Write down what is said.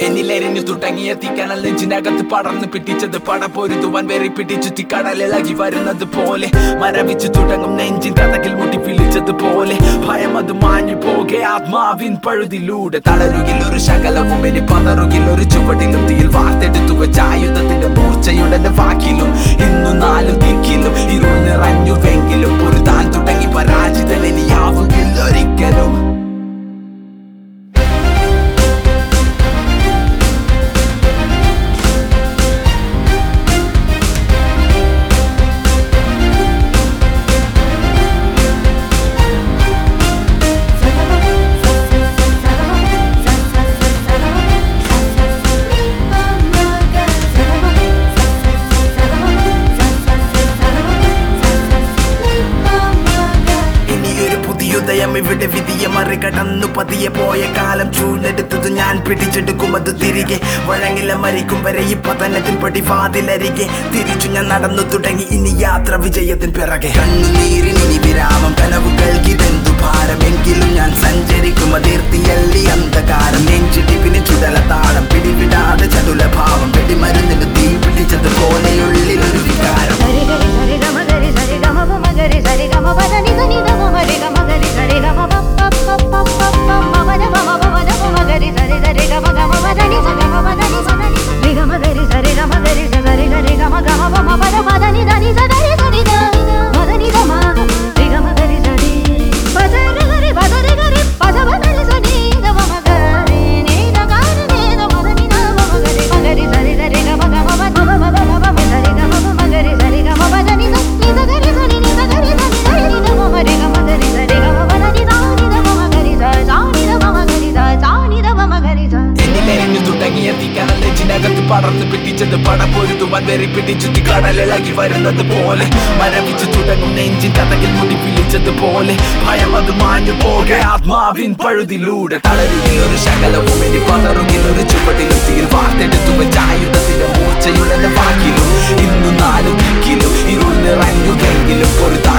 എന്നിലെരിഞ്ഞു തുടങ്ങിയ തീക്കനൽ നെഞ്ചിനകത്ത് പടർന്ന് പിടിച്ചത് പടപൊരുതുവാൻ വെറി പിടിച്ചു തീക്കടലിളകി വരുന്നത് പോലെ മരവിച്ചു തുടങ്ങും നെഞ്ചിൻ കഥകിൽ മുട്ടി പിളിച്ചത് പോലെ ഭയം അത് മാഞ്ഞു പോകെ ആത്മാവിൻ പഴുതിലൂടെ തളരുകിൽ ഒരു ശകലവും ഇനി പതറുകിൽ ഒരു ചുവടിലും തീയിൽ വാർത്തെടുത്തു വെച്ച ആയുധത്തിന്റെ മൂർച്ചയുടെ വാക്കിലും ഇന്നു നാലും ദിക്കിലും ഇരുൾ നിറഞ്ഞുവെങ്കിലും ഒരു താൻ തുടങ്ങി പരാജിതൻ ഇനിയാവുകില്ല ഒരിക്കലും ഇനിയൊരു പുതിയുദയം ഇവിടെ വിധിയെ മറികടന്നു പതിയെ പോയ കാലം ചൂലെടുത്തത് ഞാൻ പിടിച്ചെടുക്കും അത് തിരികെ വഴങ്ങില മരിക്കും വരെ ഈ പതനത്തിൻ പടിവാതിലരികെ തിരിച്ചു ഞാൻ നടന്നു തുടങ്ങി ഇനി യാത്ര വിജയത്തിൻ പിറകെ കണ്ണുനീരിനി വിരാമം കനവുകൾക്കിതെന്തു ഭാരമെങ്കിലും ഞാൻ സഞ്ചരിക്കും അതിർത്തിയല്ലി അന്ധകാരം നെഞ്ചിടിപ്പിന് ചുടല താളം പിടിവിടാതെ ചടുല ഭാവം വെടിമരുന്നിന് തീ പിടിച്ചത് പോലെയുള്ളിലൊരു വികാരം సరి గరి సరి గమ గరి సరి గమ పమ గరి సరి గమ పద ని ని ద మమ రి గమ గరి సరి గమ ప ప ప ప ప ప మమ ద మమ పమ ద మమ గరి సరి సరి గమ గమ పద ని స గమ పద ని స ద ని రి గమ గరి సరి గమ గరి స గరి గరి గమ గమ పమ పద పద ని ద ని స ద ని స ని ద పద ని ద మ రి గమ గరి సరి పద రి గరి పద రి గరి పద పద ని స ని ద మమ గరి ని ద గరి ని ద పద ని ద మమ గరి మ గరి సరి సరి గమ గమ పద మమ పద మమ సరి గమ పమ గరి సరి గమ పద ని ద ని ద గరి స ని ని ద గరి స ని ద ని ద మమ రి గమ గరి సరి గమ పద ని ద ని ద మమ గరి స స ని ద మమ గరి స స ని ద మమ గరి స എന്നിലെരിഞ്ഞു തുടങ്ങിയ തീക്കനൽ നെഞ്ചിനകത്ത് പടർന്ന് പിടിച്ചത് പടപൊരുതുവാൻ വെറി പിടിച്ചു തീ കടലിളകി വരുന്നത് പോലെ മരവിച്ചു തുടങ്ങും നെഞ്ചിൻ കഥകിൽ മുടി പിളിച്ചത് പോലെ ഭയം അത് മാഞ്ഞു പോകെ ആത്മാവിൻ പഴുതിലൂടെ തളരുകിൽ ഒരു ശകലവും ഇനി പതറുകിൽ ഒരു ചുവടിലും തീയിൽ വാർത്തെടുത്തു വെച്ച ആയുധത്തിന്റെ മൂർച്ചയുടെ വാക്കിലും ഇന്നു നാലു ദിക്കിലും ഇരുൾ നിറഞ്ഞുവെങ്കിലും ഒരു